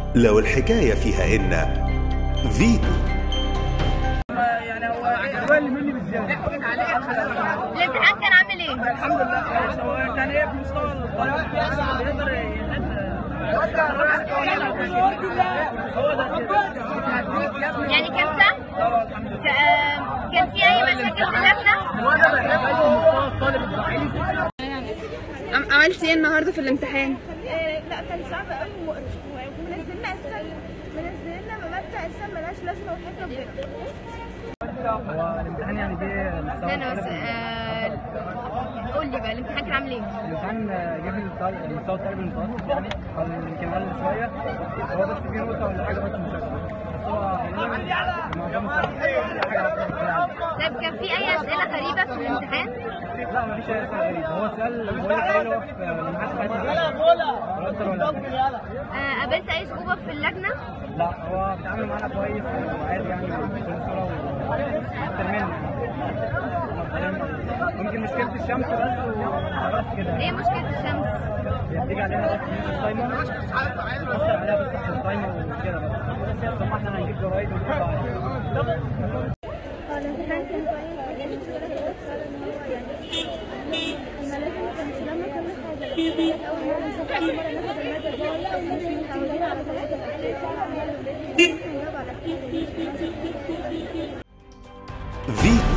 لو الحكاية فيها إن فيتو يعني هو عجبني مني بالزياده الامتحان كان عامل ايه؟ الحمد لله كويس هو كان ايه في مستوى الطالب يقدر هو ده يعني كان سهل؟ ك- كان في اي مشاكل في اللجنه؟ هو ده بقى مستوى الطالب الضعيف عم- عملتي ايه النهارده في الامتحان؟ آه، لا كان صعب قوي ومقرف ومنزلنا اساسا منزلنا مبدا اساسا ملهاش لازمه وحياه ربنا هو الامتحان يعني جه مستوى استنى بس الطالب آه، قول لي بقى الامتحان كان عامل ايه؟ الامتحان جه في الطالب- مستوى الطالب المتوسط يعني او يمكن اقل شويه هو بس في نقطه ولا حاجه بس مش اكتر بس هو حاليا معظمه صح حاجه واحدة. طيب كان في اي اسئله غريبه في الامتحان؟ لا مفيش اي سؤال غريب هو سؤال بقول لك ايه هو في لمحات حياتي ولا اكتر ولا أقل. آه، قابلت اي صعوبه في اللجنه؟ لا هو بيتعامل معانا كويس وعادي يعني بكل صوره واكتر مني ممكن مشكله الشمس بس وبس كده ايه مشكله الشمس؟ هي بتيجي علينا بس من الصايمه بتأثر عليها بس عشان الصايمه وكده بس بس هم احنا هنجيب جرايد ونحطها عليها هو الامتحان كان كويس بس المشكله كانت ان هو يعني الملازم ما كانش لما كل حاجه كانت اول مره نشوف اول مره ناخد الماده دي مش متعودين على ثلاثه الاسئله نجاوب على اسئله فيتو